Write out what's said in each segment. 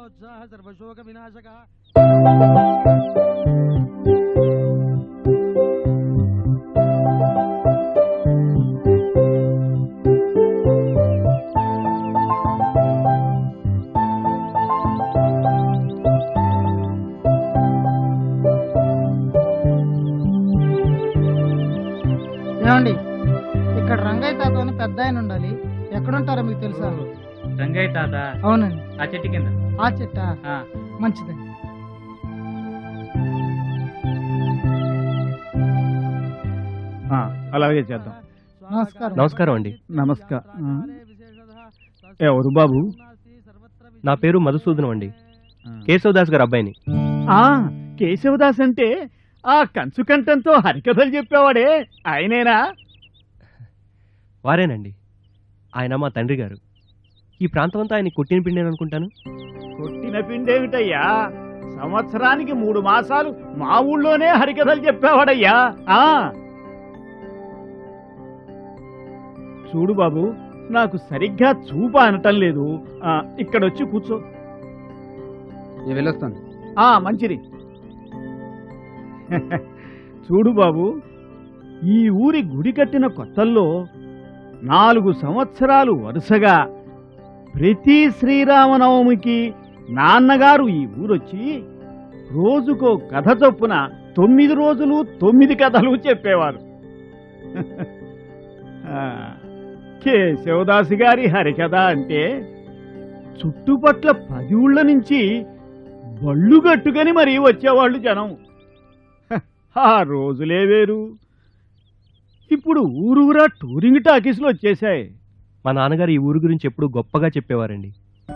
సర్వోత్సాహ సర్వశోక వినాశక ఏమండి ఇక్కడ రంగయ్య తాత అని పెద్ద ఆయన ఉండాలి ఎక్కడుంటారో మీకు తెలుసా రంగయ్య తాత అవునండి ఆ చెట్టు కింద ఆ చెట్ట ఆ. మంచిదండి అలాగే చేద్దాం నమస్కారం నమస్కారం అండి నమస్కారం ఎవరు బాబు నా పేరు మధుసూదనం అండి కేశవదాస్ గారు అబ్బాయిని ఆ కేశవదాస్ అంటే ఆ కంచు కంఠంతో హరికథలు చెప్పేవాడే ఆయనేనా వారేనండి ఆయన మా తండ్రి గారు ఈ ప్రాంతం అంతా ఆయన కొట్టిన పిండి అనుకుంటాను కొట్టిన పిండేమిటయ్యా సంవత్సరానికి మూడు మాసాలు మా ఊళ్ళోనే హరికథలు చెప్పేవాడయ్యా ఆ చూడు బాబు నాకు సరిగ్గా చూప అనటం లేదు ఆ, ఇక్కడొచ్చి కూర్చో వెళ్ళొస్తాను ఆ మంచిది చూడు బాబు ఈ ఊరి గుడి కట్టిన కొత్తల్లో నాలుగు సంవత్సరాలు వరుసగా ప్రతి శ్రీరామనవమికి నాన్నగారు ఈ ఊరొచ్చి రోజుకో కథ చొప్పున తొమ్మిది రోజులు తొమ్మిది కథలు చెప్పేవారు ఆ, కేశవదాసు గారి హరికథ అంటే చుట్టుపట్ల పది ఊళ్ళ నుంచి బళ్ళు గట్టుకని మరీ వచ్చేవాళ్ళు జనం హ, ఆ రోజులే వేరు ఇప్పుడు ఊరూరా టూరింగ్ టాకీస్లు వచ్చేసాయి మా నాన్నగారు ఈ ఊరు గురించి ఎప్పుడూ గొప్పగా చెప్పేవారండి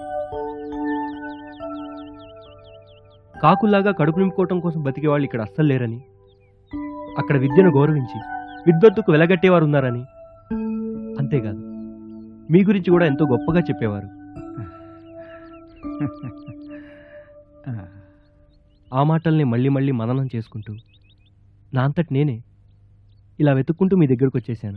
కాకుల్లాగా కడుపు నింపుకోవటం కోసం బతికే వాళ్ళు ఇక్కడ అస్సలు లేరని అక్కడ విద్యను గౌరవించి విద్వత్తుకు వెలగట్టేవారు ఉన్నారని అంతేకాదు మీ గురించి కూడా ఎంతో గొప్పగా చెప్పేవారు ఆ మాటల్ని మళ్ళీ మళ్ళీ మననం చేసుకుంటూ నా అంతటి నేనే ఇలా వెతుక్కుంటూ మీ దగ్గరకు వచ్చేసాను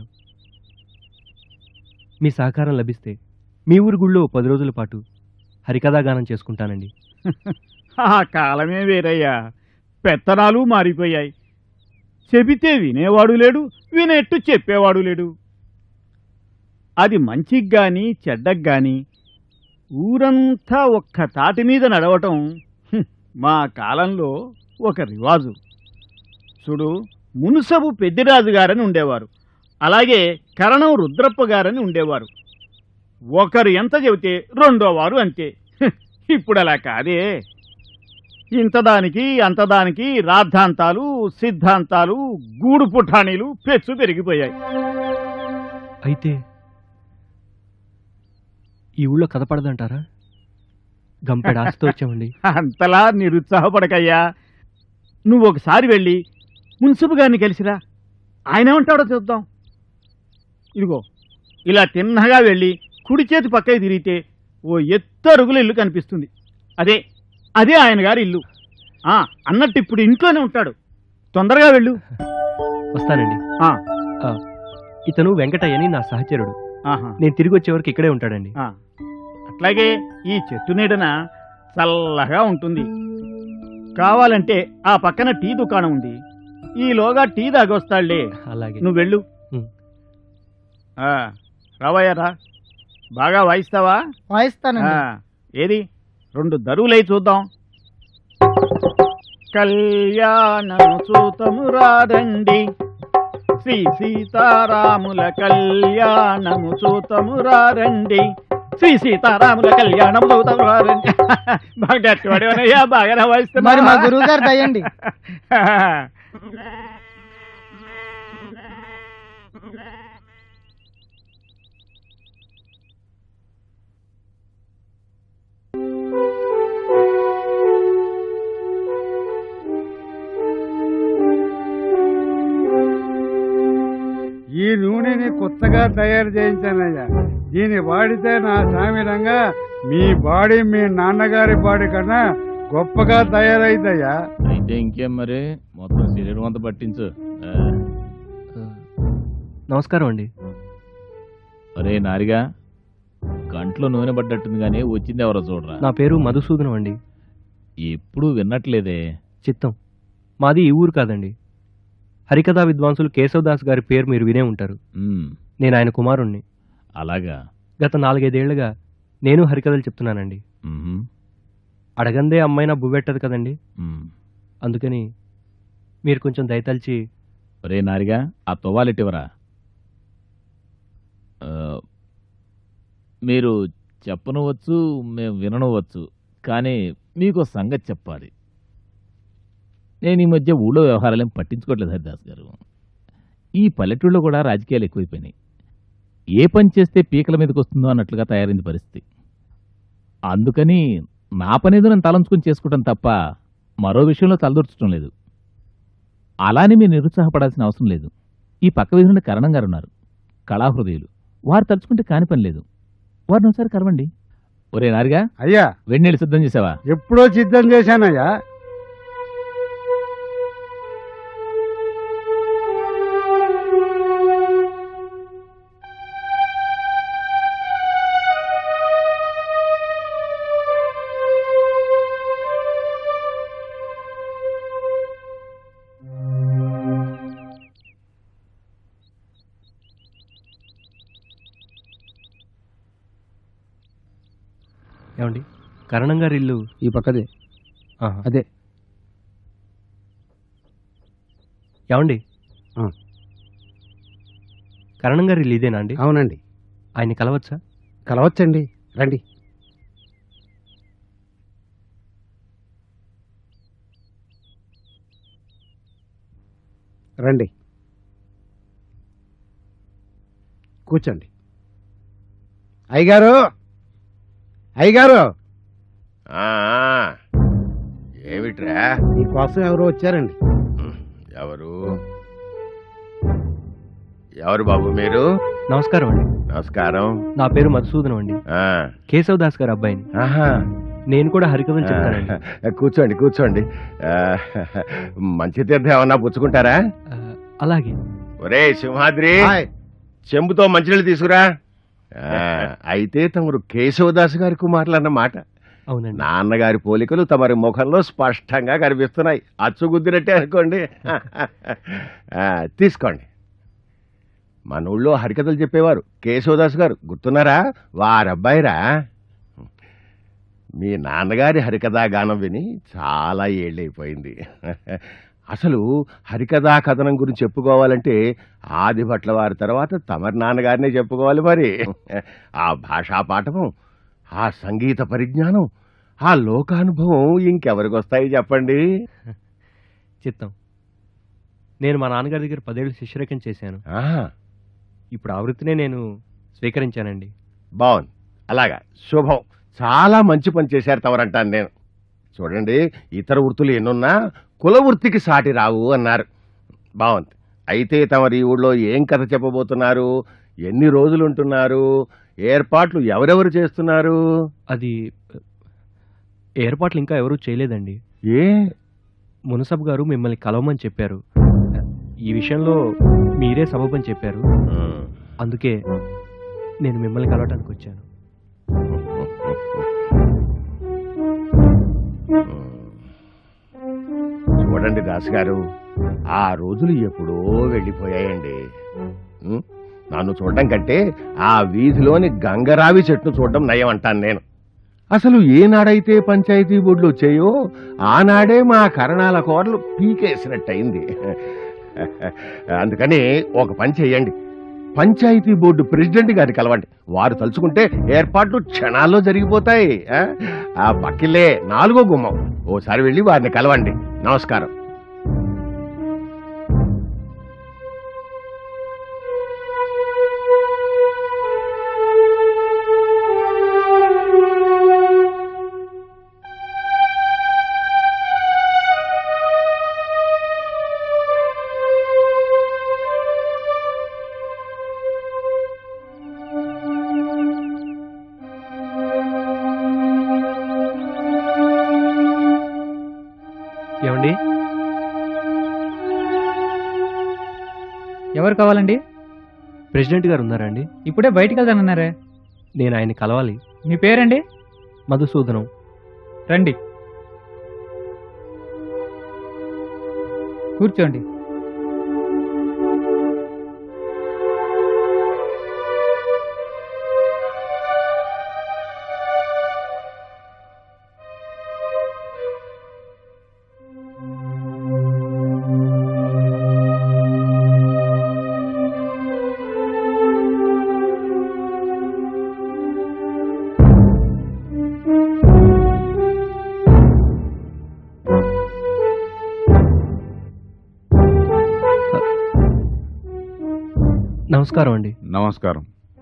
మీ సహకారం లభిస్తే మీ ఊరి గుళ్ళో ఓ పది రోజుల పాటు హరికథాగానం చేసుకుంటానండి ఆ కాలమే వేరయ్యా పెత్తనాలు మారిపోయాయి చెబితే వినేవాడు లేడు వినేట్టు చెప్పేవాడు లేడు అది మంచికి గాని చెడ్డకు గాని ఊరంతా ఒక్క తాటి మీద నడవటం హ్మ్, మా కాలంలో ఒక రివాజు చూడు మునుసబు పెద్దిరాజు గారని ఉండేవారు అలాగే కరణం రుద్రప్ప గారని ఉండేవారు ఒకరు ఎంత చెబితే రెండో వారు అంతే హ్మ్, ఇప్పుడు అలా కాదే ఇంతదానికి అంతదానికి రాద్ధాంతాలు సిద్ధాంతాలు గూడు పుఠాణీలు పెచ్చు పెరిగిపోయాయి అయితే ఈ ఊళ్ళో కథ పడదంటారా గంపెడ ఆశతో వచ్చామండి అంతలా నిరుత్సాహపడకయ్యా నువ్వు ఒకసారి వెళ్ళి మున్సిపు గారిని కలిసిరా ఆయన ఏమంటాడో చూద్దాం ఇదిగో ఇలా తిన్నగా వెళ్ళి కుడి చేతి పక్కకి తిరిగితే ఓ ఎత్తరుగుల ఇల్లు కనిపిస్తుంది అదే అదే ఆయన గారి ఇల్లు ఆ అన్నట్టు ఇప్పుడు ఇంట్లోనే ఉంటాడు తొందరగా వెళ్ళు వస్తానండి ఆ. ఆ, ఇతను వెంకటయ్యని నా సహచరుడు ఆహా నేను తిరిగి వచ్చే వరకు ఇక్కడే ఉంటాడండి ఆ, అట్లాగే ఈ చెట్టు నీడన చల్లగా ఉంటుంది కావాలంటే ఆ పక్కన టీ దుకాణం ఉంది ఈలోగా టీ తాగొస్తాడులే అలాగే నువ్వు వెళ్ళు ఉం. ఆ, రావయ్యా రా బాగా వాయిస్తావా వాయిస్తానండి ఆ, ఏది రెండు దరువులై చూద్దాం కళ్యాణము చూతము రారండి శ్రీ సీతారాముల కళ్యాణము చూతము రారండి శ్రీ సీతారాముల కళ్యాణము చూతము రారండి బాగా గట్టివాడేవనయ్యా బాగా వాయిస్తున్నా మరి మా గురువు గారు దయండి ఈ నూనెని కొత్తగా తయారు చేయించానయ్యా దీన్ని వాడితే నా సామిరంగా మీ బాడీ మీ నాన్నగారి బాడీ కన్నా గొప్పగా తయారైద్దయ్యా అయితే ఇంకేం మరి మొత్తం శరీరం అంతా పట్టించు ఆ, ఆ, నమస్కారం అండి ఒరే నారిగా కంట్లో నూనె పడ్డట్టుంది కానీ వచ్చింది ఎవరో చూడరా నా పేరు మధుసూదనం అండి ఎప్పుడు విన్నట్లేదే చిత్తం మాది ఈ ఊరు కాదండి హరికథా విద్వాంసులు కేశవదాస్ గారి పేరు మీరు వినే ఉంటారు ఉమ్, నేను ఆయన కుమారుణ్ణి అలాగా గత నాలుగైదేళ్లుగా నేను హరికథలు చెప్తున్నానండి ఉహుం, అడగందే అమ్మాయినా బువ్వెట్టదు కదండి ఉమ్. అందుకని మీరు కొంచెం దయతలిచి ఒరే నారిగా ఆ తువ్వాలెట్టివరా ఆ, మీరు చెప్పనవచ్చు మేము విననవచ్చు కానీ మీకు సంగతి చెప్పాలి నేను ఈ మధ్య ఊళ్ళో వ్యవహారాలేం పట్టించుకోవట్లేదు హరిదాస్ గారు ఈ పల్లెటూళ్ళలో కూడా రాజకీయాలు ఎక్కువైపోయినాయి ఏ పని చేస్తే పీకల మీదకి వస్తుందో అన్నట్లుగా తయారైంది పరిస్థితి అందుకని నా పనేదో నేను తలంచుకుని చేసుకోవడం తప్ప మరో విషయంలో తలదూర్చడం లేదు అలానే మీరు నిరుత్సాహపడాల్సిన అవసరం లేదు ఈ పక్క వీధున కరణం గారు ఉన్నారు కళాహృదయులు వారు తలుచుకుంటే కాని పని లేదు వారిని ఒకసారి కలవండి ఒరే నారిగా అయ్యా వెన్నీళ్ళు సిద్ధం చేసావా ఎప్పుడో సిద్ధం చేశానయ్యా ఏమండి కరణం గారి ఇల్లు ఈ పక్కదే ఆహా. అదే ఏమండి ఆ. కరణం గారి ఇల్లు ఇదేనా అండి అవునండి ఆయన కలవచ్చా కలవచ్చండి రండి రండి కూర్చోండి అయ్యగారు అయ్యగారు ఆ, ఏమిట్రా మీకోసం ఎవరో వచ్చారండి ఎవరు ఎవరు బాబు మీరు నమస్కారం అండి నమస్కారం నా పేరు మధుసూదనం అండి ఆ, కేశవదాస్ గారి అబ్బాయిని ఆహా. నేను కూడా హరికథలు చెప్తానండి ఆ, కూర్చోండి కూర్చోండి ఆ, మంచి తీర్థం ఏమన్నా పుచ్చుకుంటారా ఆ, అలాగే ఒరే సింహాద్రి చెంబుతో మంచినీళ్ళు తీసుకురా ఆ, అయితే తమరు కేశవదాస్ గారి కుమారులన్నమాట అవునండి నాన్నగారి పోలికలు తమరి ముఖంలో స్పష్టంగా కనిపిస్తున్నాయి అచ్చుగుద్దినట్టే అనుకోండి ఆ, తీసుకోండి మన ఊళ్ళో హరికథలు చెప్పేవారు కేశవదాస్ గారు గుర్తున్నారా వారబ్బాయిరా మీ నాన్నగారి హరికథా గానం విని చాలా ఏళ్ళైపోయింది అసలు హరికథా కథనం గురించి చెప్పుకోవాలంటే ఆదిభట్ల వారి తర్వాత తమరి నాన్నగారినే చెప్పుకోవాలి మరి ఆ భాషా పాఠము ఆ సంగీత పరిజ్ఞానం ఆ లోకానుభవం ఇంకెవరికి వస్తాయి చెప్పండి చిత్తం నేను మా నాన్నగారి దగ్గర పదేళ్ళు శిష్యరకం చేశాను ఆహా, ఇప్పుడు ఆ వృత్తినే నేను స్వీకరించానండి బాగుంది అలాగా శుభం చాలా మంచి పని చేశారు తమరంటాను నేను చూడండి ఇతర వృత్తులు ఎన్నున్నా కుల వృత్తికి సాటి రావు అన్నారు బాగుంది అయితే తమరు ఈ ఊళ్ళో ఏం కథ చెప్పబోతున్నారు ఎన్ని రోజులు ఉంటున్నారు ఏర్పాట్లు ఎవరెవరు చేస్తున్నారు అది ఏర్పాట్లు ఇంకా ఎవరూ చేయలేదండి ఏ మునసబ్ గారు మిమ్మల్ని కలవమని చెప్పారు ఈ విషయంలో మీరే సబబని చెప్పారు ఉమ్. అందుకే నేను మిమ్మల్ని కలవటానికి వచ్చాను చూడండి దాస్ గారు ఆ రోజులు ఎప్పుడో వెళ్ళిపోయాయండి ఉం? నన్ను చూడడం కంటే ఆ వీధిలోని గంగరావి చెట్టును చూడడం నయం అంటాను నేను అసలు ఏనాడైతే పంచాయతీ బోర్డులు వచ్చాయో ఆనాడే మా కరణాల కోరలు పీకేసినట్టయింది అందుకని ఒక పని చెయ్యండి పంచాయతీ బోర్డు ప్రెసిడెంట్ గారిని కలవండి వారు తలుచుకుంటే ఏర్పాట్లు క్షణాల్లో జరిగిపోతాయి ఆ? ఆ పక్కిల్లే నాలుగో గుమ్మం ఓసారి వెళ్ళి వారిని కలవండి నమస్కారం ఏమండి ఎవరు కావాలండి ప్రెసిడెంట్ గారు ఉన్నారా అండి ఇప్పుడే బయటికి వెళ్తానన్నారే నేను ఆయన్ని కలవాలి మీ పేరండి మధుసూదనం రండి కూర్చోండి నమస్కారం అండి నమస్కారం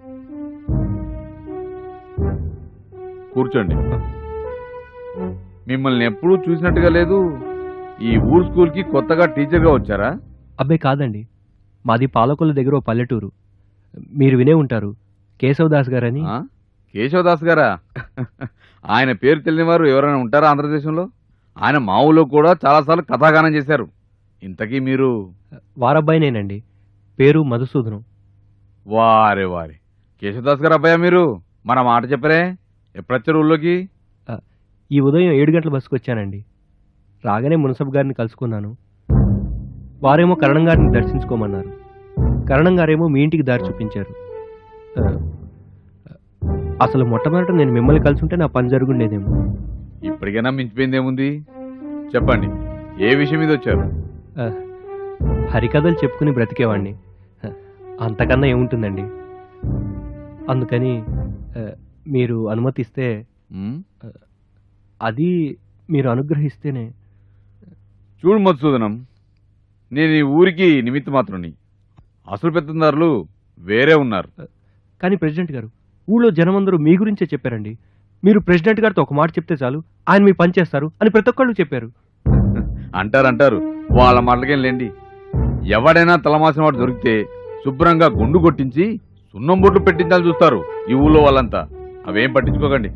కూర్చోండి మిమ్మల్ని ఎప్పుడూ చూసినట్టుగా లేదు ఈ ఊరు స్కూల్కి కొత్తగా టీచర్గా వచ్చారా అబ్బే కాదండి మాది పాలకొల్లు దగ్గర ఓ పల్లెటూరు మీరు వినే ఉంటారు కేశవదాస్ గారని ఆ? కేశవదాస్ గారా ఆయన పేరు తెలియని వారు ఎవరైనా ఉంటారా ఆంధ్రదేశంలో ఆయన మా ఊళ్ళో కూడా చాలాసార్లు కథాగానం చేశారు ఇంతకీ మీరు వారబ్బాయినేనండి పేరు మధుసూదనం వారే వారే కేశవదాస్ గారు అబ్బాయా మీరు మన మాట చెప్పరే ఎప్పుడొచ్చారు ఊళ్ళోకి ఈ ఉదయం ఏడు గంటల బస్సుకు వచ్చానండి రాగానే మున్సబ్ గారిని కలుసుకున్నాను వారేమో కరణం గారిని దర్శించుకోమన్నారు కరణం గారేమో మీ ఇంటికి దారి చూపించారు ఆ, అసలు మొట్టమొదట నేను మిమ్మల్ని కలిసి ఉంటే నా పని జరుగుండేదేమో ఇప్పటికైనా మించిపోయిందేముంది చెప్పండి ఏ విషయం మీద వచ్చారు ఆ, హరికథలు చెప్పుకుని బ్రతికేవాడిని హ, అంతకన్నా ఏముంటుందండి అందుకని ఆ, మీరు అనుమతిస్తే ఉమ్? అది మీరు అనుగ్రహిస్తేనే చూడు మధుసూదనం నేను ఈ ఊరికి నిమిత్త మాత్రుని అసలు పెత్తందారులు వేరే ఉన్నారు కానీ ప్రెసిడెంట్ గారు ఊళ్ళో జనమందరూ మీ గురించే చెప్పారండి మీరు ప్రెసిడెంట్ గారితో ఒక మాట చెప్తే చాలు ఆయన మీ పని చేస్తారు అని ప్రతి ఒక్కళ్ళు చెప్పారు అంటారు అంటారు వాళ్ళ మాటలకేం లేండి ఎవడైనా తలమాసిన వాడు దొరికితే శుభ్రంగా గుండు కొట్టించి సున్నం బొట్లు పెట్టించాలని చూస్తారు ఈ ఊళ్ళో వాళ్ళంతా అవేం పట్టించుకోకండి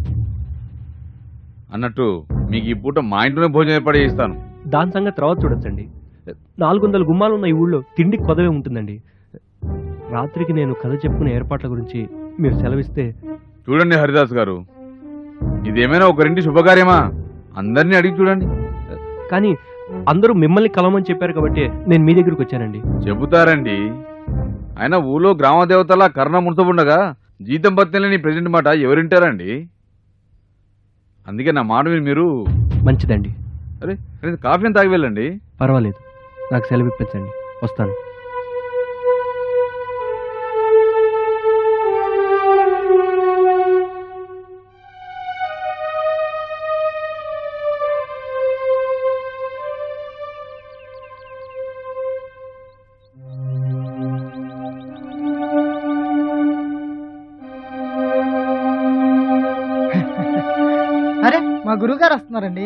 అన్నట్టు మీకు ఈ పూట మా ఇంట్లోనే భోజనం ఏర్పాటు చేయిస్తాను దాని సంగతి తర్వాత చూడొచ్చండి నాలుగు వందల గుమ్మాలు ఉన్న ఈ ఊళ్ళో తిండికి కొదవే ఉంటుందండి రాత్రికి నేను కథ చెప్పుకునే ఏర్పాట్ల గురించి మీరు సెలవిస్తే చూడండి హరిదాస్ గారు ఇదేమైనా ఒకరింటి శుభకార్యమా అందరినీ అడిగి చూడండి కానీ అందరూ మిమ్మల్ని కలవమని చెప్పారు కాబట్టి నేను మీ దగ్గరికి వచ్చానండి చెబుతారండి ఆయన ఊళ్ళో గ్రామ దేవతలా కర్ణ ముడతబుండగా జీతం పత్తలేని ప్రెసిడెంట్ మాట ఎవరింటారండి అందుకే నా మాట విని మీరు మంచిదండి అరే రెండు కాఫీని తాగి వెళ్ళండి పర్వాలేదు నాకు సెలవు ఇప్పించండి వస్తాను అరే మా గురువు గారు వస్తున్నారండి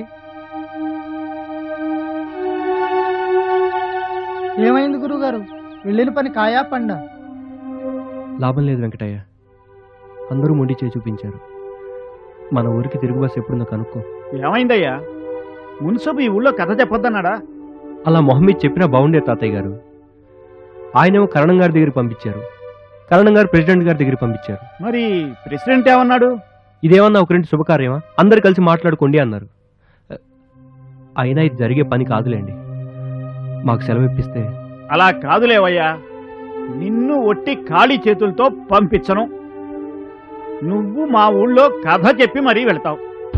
ఏమైంది గురువు గారు వెళ్ళిన పని కాయా పండా లాభం లేదు వెంకటయ్య అందరూ మొండి చేయి చూపించారు మన ఊరికి తిరుగు బస్సు ఎప్పుడుందో కనుక్కో ఏమైందయ్యా మున్సబు ఈ ఊళ్ళో కథ చెప్పొద్దన్నాడా అలా మొహమ్మద్ చెప్పినా బాగుండే తాతయ్య గారు ఆయనేమో కరణం గారి దగ్గరికి పంపించారు కరణం గారు ప్రెసిడెంట్ గారి దగ్గరికి పంపించారు మరి ప్రెసిడెంట్ ఏమన్నాడు ఇదేమన్నా ఒకరింటి శుభకార్యమా అందరు కలిసి మాట్లాడుకోండి అన్నారు అయినా ఇది జరిగే పని కాదులేండి మాకు సెలవు ఇప్పిస్తే అలా కాదులేవయ్యా నిన్ను ఒట్టి ఖాళీ చేతులతో పంపించను నువ్వు మా ఊళ్ళో కథ చెప్పి మరీ వెళ్తావు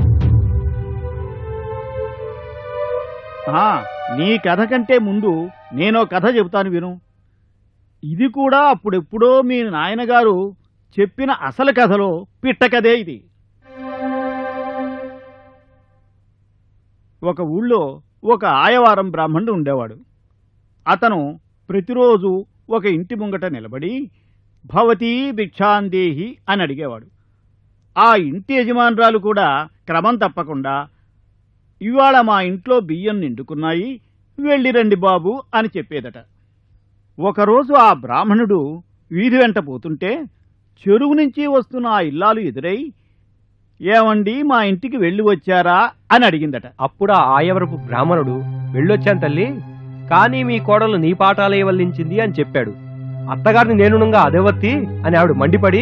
ఆ, నీ కథ కంటే ముందు నేనో కథ చెబుతాను విను ఇది కూడా అప్పుడెప్పుడో మీ నాయనగారు చెప్పిన అసలు కథలో పిట్ట కథే ఇది ఒక ఊళ్ళో ఒక ఆయవారం బ్రాహ్మణుడు ఉండేవాడు అతను ప్రతిరోజు ఒక ఇంటి ముంగట నిలబడి భవతీ భిక్షాందేహి అని అడిగేవాడు ఆ ఇంటి యజమానురాలు కూడా క్రమం తప్పకుండా ఇవాళ మా ఇంట్లో బియ్యం నిండుకున్నాయి వెళ్ళిరండి బాబు అని చెప్పేదట ఒకరోజు ఆ బ్రాహ్మణుడు వీధి వెంట పోతుంటే చెరువు నుంచి వస్తున్న ఆ ఇల్లాలు ఎదురై ఏమండి మా ఇంటికి వెళ్ళి వచ్చారా అని అడిగిందట అప్పుడు ఆ ఆయవరపు బ్రాహ్మణుడు వెళ్ళొచ్చాను తల్లి కానీ మీ కోడలు నీ పాఠాలే వల్లించింది అని చెప్పాడు అత్తగారిని నేనుగా అదేవత్తి అని ఆవిడ మండిపడి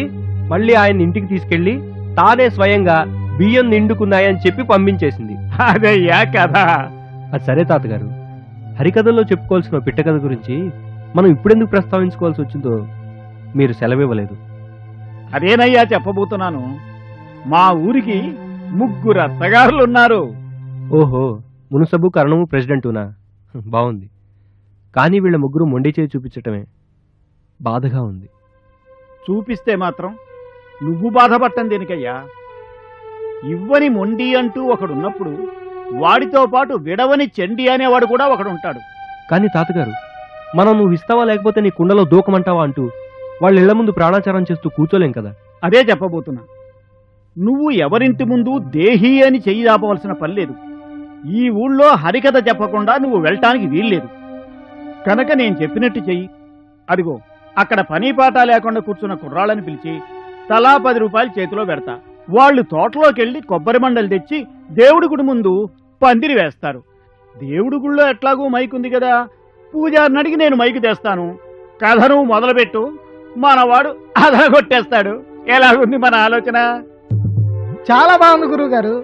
మళ్ళీ ఆయన ఇంటికి తీసుకెళ్లి తానే స్వయంగా బియ్యం నిండుకున్నాయని చెప్పి పంపించేసింది అదయ్యా కదా అది సరే తాతగారు హరికథల్లో చెప్పుకోవాల్సిన పిట్ట కథ గురించి మనం ఇప్పుడెందుకు ప్రస్తావించుకోవాల్సి వచ్చిందో మీరు సెలవివ్వలేదు అదేనయ్యా చెప్పబోతున్నాను మా ఊరికి ముగ్గురు అత్తగారులు ఉన్నారు ఓహో మునుసబు కరణము ప్రెసిడెంటునా బాగుంది కానీ వీళ్ళ ముగ్గురు మొండి చేయి చూపించటమే బాధగా ఉంది చూపిస్తే మాత్రం నువ్వు బాధపడటం దేనికయ్యా ఇవ్వని మొండి అంటూ ఒకడున్నప్పుడు వాడితో పాటు విడవని చెండి అనేవాడు కూడా ఒకడుంటాడు కానీ తాతగారు మనం నువ్వు ఇస్తావా లేకపోతే నీ కుండలో దూకమంటావా అంటూ వాళ్ళ ఇళ్ల ముందు ప్రాణాచారం చేస్తూ కూర్చోలేం కదా అదే చెప్పబోతున్నా నువ్వు ఎవరింటి ముందు దేహి అని చెయ్యి దాపవలసిన పని లేదు ఈ ఊళ్ళో హరికథ చెప్పకుండా నువ్వు వెళ్ళటానికి వీల్లేదు కనుక నేను చెప్పినట్టు చెయ్యి అదిగో అక్కడ పని పాట లేకుండా కూర్చున్న కుర్రాళ్ళని పిలిచి తలా పది రూపాయలు చేతిలో పెడతా వాళ్ళు తోటలోకి వెళ్ళి కొబ్బరి మండలు తెచ్చి దేవుడి గుడి ముందు పందిరి వేస్తారు దేవుడి గుళ్ళో ఎట్లాగూ మైక్ ఉంది కదా పూజారిని అడిగి నేను మైకు తెస్తాను కథ నువ్వు మొదలుపెట్టు మనవాడు అదరగొట్టేస్తాడు ఎలాగుంది మన ఆలోచన చాలా బాగుంది గురువు గారు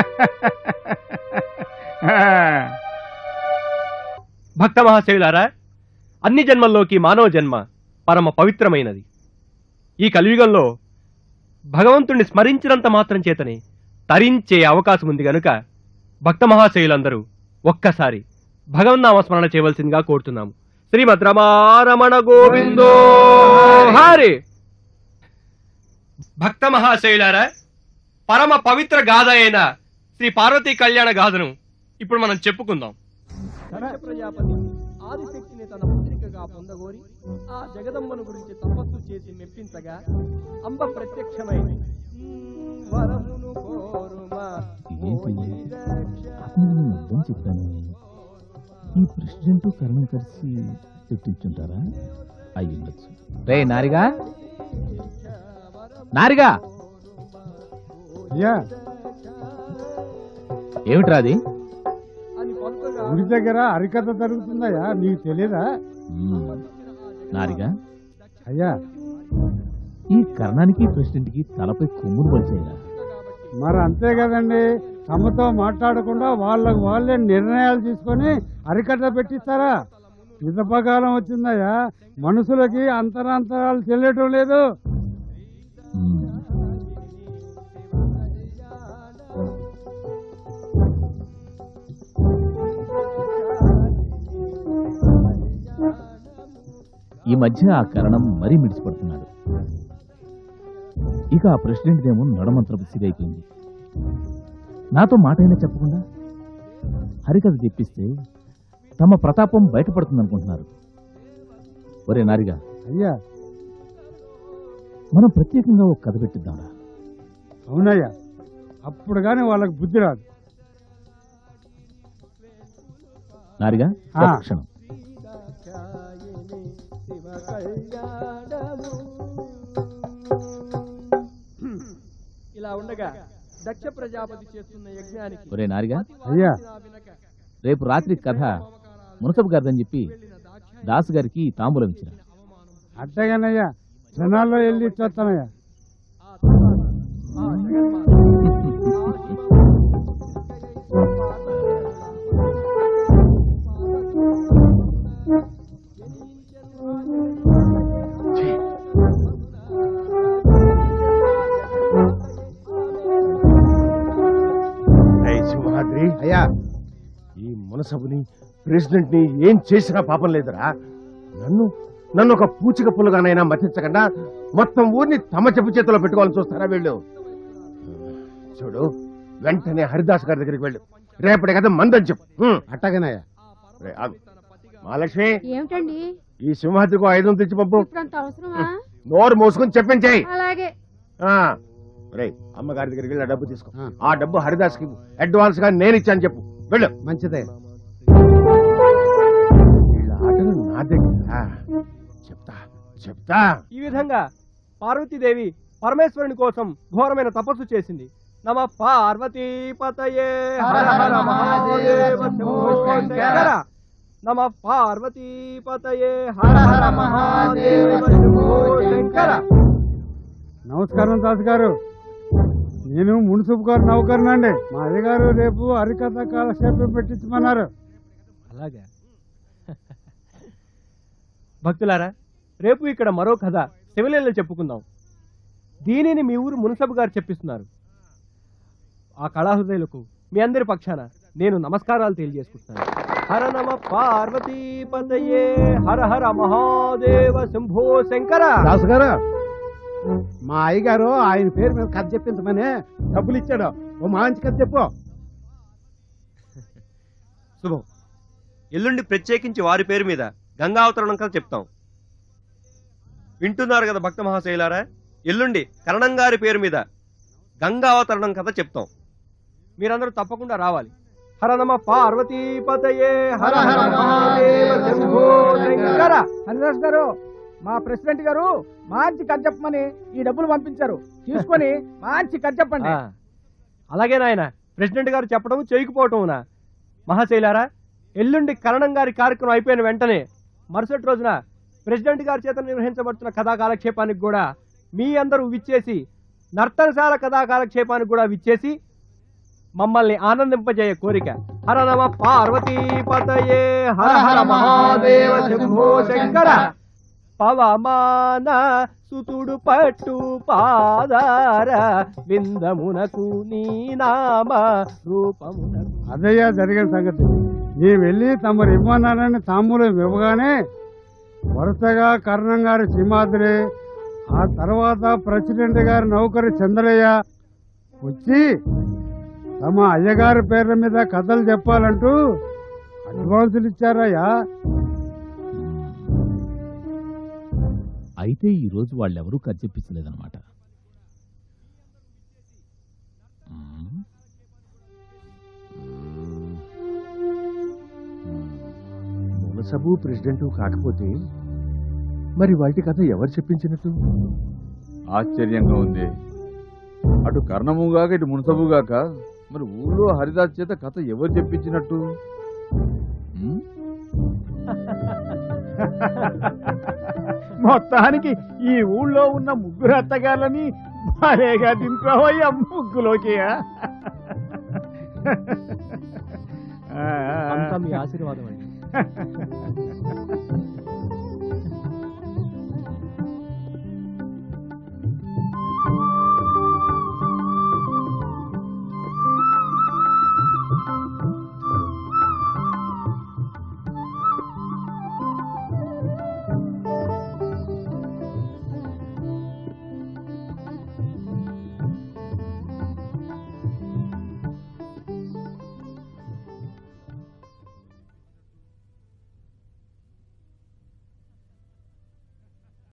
భక్త మహాశయులారా అన్ని జన్మల్లోకి మానవ జన్మ పరమ పవిత్రమైనది ఈ కలియుగంలో భగవంతుణ్ణి స్మరించినంత మాత్రం చేతనే తరించే అవకాశం ఉంది గనుక భక్త మహాశయులందరూ ఒక్కసారి భగవన్నామ స్మరణ చేయవలసిందిగా కోరుతున్నాము శ్రీమద్ రమారమణ గోవిందో హరి భక్త మహాశయులారా పరమ పవిత్ర గాథ అయిన శ్రీ పార్వతీ కళ్యాణ గాథను ఇప్పుడు మనం చెప్పుకుందాం ప్రజాపతి ఆదిశక్తిని తన పుత్రికగా పొందగోరి ఆ జగదమ్మను గురించి తపస్సు చేసి మెప్పించగా అంబ ప్రత్యక్షమై వరమును కోరుమా ఇదేంటి? నేను నిన్ను అర్థం చెప్పాను ఈ ప్రెసిడెంట్ కరణం కలిసి పెట్టించుంటారా అయి ఉండొచ్చు రే నారిగా నారిగా అయ్యా ఏమిట్రా అది అని కొత్తగా గుడి దగ్గర హరికథ జరుగుతుందయ్యా నీకు తెలియదా మ్మ్. నారిగా అయ్యా ఈ కర్ణానికి ప్రెసిడెంట్ కి తలపై కొమ్మును పలిచేయరా మరి అంతే కదండి తమతో మాట్లాడకుండా వాళ్ళకు వాళ్ళే నిర్ణయాలు తీసుకొని అరికట్ట పెట్టిస్తారా యుద్ధపకాలం వచ్చిందయ్యా మనుషులకి అంతరాంతరాలు చెల్లటం లేదు మ్మ్. ఈ మధ్య ఆ కరణం మరీ మిడిచిపడుతున్నాడు ఇక ఆ ప్రెసిడెంట్ ఏమో నడమంత్రపు సిరైపోయింది నాతో మాటైనా చెప్పకుండా హరికథ తెప్పిస్తే తమ ప్రతాపం బయటపడుతుందనుకుంటున్నారు ఒరే నారిగా అయ్యా మనం ప్రత్యేకంగా ఒక కథ పెట్టిద్దాంరా అవునయ్యా అప్పుడు కానీ వాళ్ళకి బుద్ధి రాదు నారిగా ఆ. ఒక్క క్షణం ఇలా ఉండగా దక్ష ప్రజాపతి చేస్తున్న యజ్ఞానికి ఒరే నారిగా అయ్యా రేపు రాత్రి కథ మునసబు గారిదని చెప్పి దాసు గారికి తాంబూలం ఇచ్చిన అట్టగానయ్యా జనాల్లో వెళ్ళి ఇచ్చేస్తానయ్యా ఏయ్ సింహాద్రి అయ్యా ఈ మునసబుని ప్రెసిడెంట్ ని ఏం చేసినా పాపం లేదురా నన్ను నన్ను ఒక పూచిక పుల్లగానైనా మతించకుండా మొత్తం ఊరిని తమ చెప్పు చేతిలో పెట్టుకోవాలని చూస్తారా వీళ్ళు చూడు వెంటనే హరిదాస్ గారి దగ్గరికి వెళ్ళు రేపటి కదా మందని చెప్పు హ్మ్. అట్టగానయ్యా రే, ఆగు. మహాలక్ష్మి ఏమిటండి ఈ సింహాద్రికి ఐదు వందలు తెచ్చి పంపు ఇప్పుడంత అవసరమా నోరు మూసుకొని చెప్పించేయి అలాగే రే అమ్మగారి దగ్గరికి వెళ్ళి ఆ డబ్బు తీసుకో ఆ. ఆ డబ్బు హరిదాస్ కి అడ్వాన్స్ గా నేను ఇచ్చాను చెప్పు వెళ్ళు మంచిదే వీళ్ళ ఆటలు నా దగ్గర చెప్తా చెప్తా ఈ విధంగా పార్వతీదేవి పరమేశ్వరుని కోసం ఘోరమైన తపస్సు చేసింది నమ పార్వతీపతయే హర హర మహాదేవ శంభో శంకర నమ పార్వతీపతయే హర హర మహాదేవ శంభో శంకర నమస్కారం దాస్ గారు నేను మున్సిపు గారు నౌకర్నండి మా అయ్యగారు రేపు హరికథ కాలక్షేపం పెట్టించమన్నారు అలాగా భక్తులారా రేపు ఇక్కడ మరో కథ శివలీలలో చెప్పుకుందాం దీనిని మీ ఊరు మున్సబు గారు చెప్పిస్తున్నారు ఆ కళాహృదయులకు మీ అందరి పక్షాన నేను నమస్కారాలు తెలియజేసుకుంటున్నాను హర నమ పార్వతీపతయే హర హర మహాదేవ శంభో శంకర దాస్ గారు మా అయ్యగారు ఆయన పేరు మీద కథ చెప్పించమని డబ్బులు ఇచ్చాడు ఓ మంచి కథ చెప్పు శుభం ఎల్లుండి ప్రత్యేకించి వారి పేరు మీద గంగా అవతరణం కథ చెప్తాం వింటున్నారు కదా భక్త మహాశైలారా ఎల్లుండి కరణం గారి పేరు మీద గంగా అవతరణం కథ చెప్తాం మీరందరూ తప్పకుండా రావాలి హర నమ పార్వతీపతయే హర హర మహాదేవ శంభో శంకర హరిదాస్ గారు మా ప్రెసిడెంట్ గారు మంచి కథ చెప్పమని ఈ డబ్బులు పంపించారు తీసుకొని మంచి కథ చెప్పండి ఆ, అలాగే నాయన ప్రెసిడెంట్ గారు చెప్పడం చేయకపోవటం మహాశైలారా ఎల్లుండి కరణం గారి కార్యక్రమం అయిపోయిన వెంటనే మరుసటి రోజున ప్రెసిడెంట్ గారి చేత నిర్వహించబడుతున్న కథా కాలక్షేపానికి కూడా మీ అందరూ విచ్చేసి నర్తనశాల కథా కాలక్షేపానికి కూడా విచ్చేసి మమ్మల్ని ఆనందింపజేయ కోరిక హర నమ పార్వతీపతయే హర హర మహాదేవ శంభో శంకర పవమాన సుతుడు పట్టు పాదార విందమునకు నీ నామ రూపమునకు అదయ్యా జరిగిన సంగతి నేను వెళ్ళి తమరు ఇవ్వనారని తాంబూలం ఇవ్వగానే వరుసగా కర్ణం గారి సింహాద్రి ఆ తర్వాత ప్రెసిడెంట్ గారి నౌకరి చంద్రయ్య వచ్చి తమ అయ్యగారి పేర్ల మీద కథలు చెప్పాలంటూ అడ్వాన్సులు ఇచ్చారయ్యా అయితే ఈ రోజు వాళ్ళెవరూ కథ చెప్పించలేదన్నమాట మ్మ్. మునసబు ప్రెసిడెంట్ కాకపోతే మరి వాటి కథ ఎవరు చెప్పించినట్టు ఆశ్చర్యంగా ఉంది అటు కర్ణముగాక ఇటు మునసబుగాక మరి ఊళ్ళో హరిదాస్ చేత కథ ఎవరు చెప్పించినట్టు ఉమ్? మొత్తానికి ఈ ఊళ్ళో ఉన్న ముగ్గురు అత్తగారులని భలేగా దింపావయ్యా ముగ్గులోకి ఆ? అంతా మీ ఆశీర్వాదం అండి